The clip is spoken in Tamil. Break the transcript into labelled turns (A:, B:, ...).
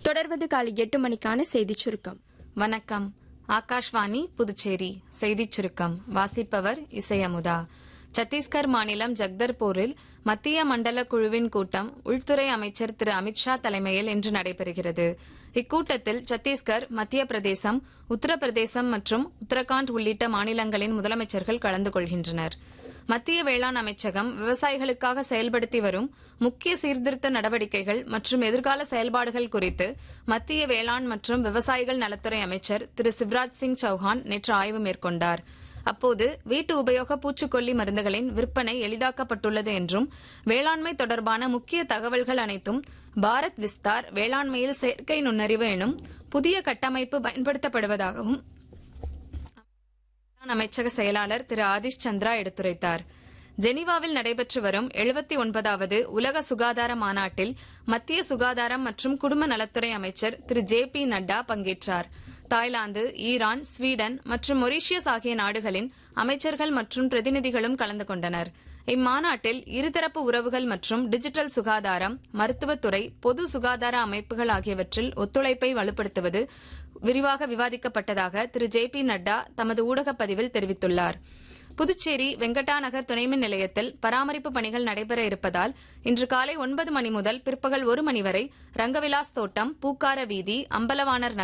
A: தொடர்வது காலை எட்டு மணிக்கான செய்திச் சுருக்கம்
B: வணக்கம் ஆகாஷ்வாணி புதுச்சேரி செய்திச் சுருக்கம் வாசிப்பவர் இசை அமுதா சத்தீஸ்கர் மாநிலம் ஜக்தர்பூரில் மத்திய மண்டல குழுவின் கூட்டம் உள்துறை அமைச்சர் திரு அமித்ஷா தலைமையில் இன்று நடைபெறுகிறது இக்கூட்டத்தில் சத்தீஸ்கர் மத்திய பிரதேசம் உத்தரப்பிரதேசம் மற்றும் உத்தரகாண்ட் உள்ளிட்ட மாநிலங்களின் முதலமைச்சர்கள் கலந்து கொள்கின்றனர் மத்திய வேளாண் அமைச்சகம் விவசாயிகளுக்காக செயல்படுத்தி வரும் முக்கிய சீர்திருத்த நடவடிக்கைகள் மற்றும் எதிர்கால செயல்பாடுகள் குறித்து மத்திய வேளாண் மற்றும் விவசாயிகள் நலத்துறை அமைச்சர் திரு சிவராஜ் சிங் சௌஹான் நேற்று ஆய்வு மேற்கொண்டார் அப்போது வீட்டு உபயோக பூச்சிக்கொல்லி மருந்துகளின் விற்பனை எளிதாக்கப்பட்டுள்ளது என்றும் வேளாண்மை தொடர்பான முக்கிய தகவல்கள் அனைத்தும் பாரத் விஸ்தார் வேளாண்மையில் செயற்கை நுண்ணறிவு எனும் புதிய கட்டமைப்பு பயன்படுத்தப்படுவதாகவும் வேளாண் அமைச்சக செயலாளர் திரு ஆதிஷ் சந்திரா எடுத்துரைத்தார் ஜெனீவாவில் நடைபெற்று வரும் எழுபத்தி ஒன்பதாவது உலக சுகாதார மாநாட்டில் மத்திய சுகாதாரம் மற்றும் குடும்ப நலத்துறை அமைச்சர் திரு ஜே பி நட்டா பங்கேற்றார் தாய்லாந்து ஈரான் ஸ்வீடன் மற்றும் மொரீஷியஸ் ஆகிய நாடுகளின் அமைச்சர்கள் மற்றும் பிரதிநிதிகளும் கலந்து கொண்டனர் இம்மாநாட்டில் இருதரப்பு உறவுகள் மற்றும் டிஜிட்டல் சுகாதாரம் மருத்துவத்துறை பொது சுகாதார அமைப்புகள் ஆகியவற்றில் ஒத்துழைப்பை வலுப்படுத்துவது விரிவாக விவாதிக்கப்பட்டதாக திரு ஜே பி நட்டா தமது ஊடகப் பதிவில் தெரிவித்துள்ளார் புதுச்சேரி வெங்கடா நகர் துணைமின் நிலையத்தில் பராமரிப்பு பணிகள் நடைபெற இருப்பதால் இன்று காலை ஒன்பது மணி முதல் பிற்பகல் ஒரு மணி வரை ரங்கவிலாஸ் தோட்டம் பூக்கார வீதி அம்பலவாணர்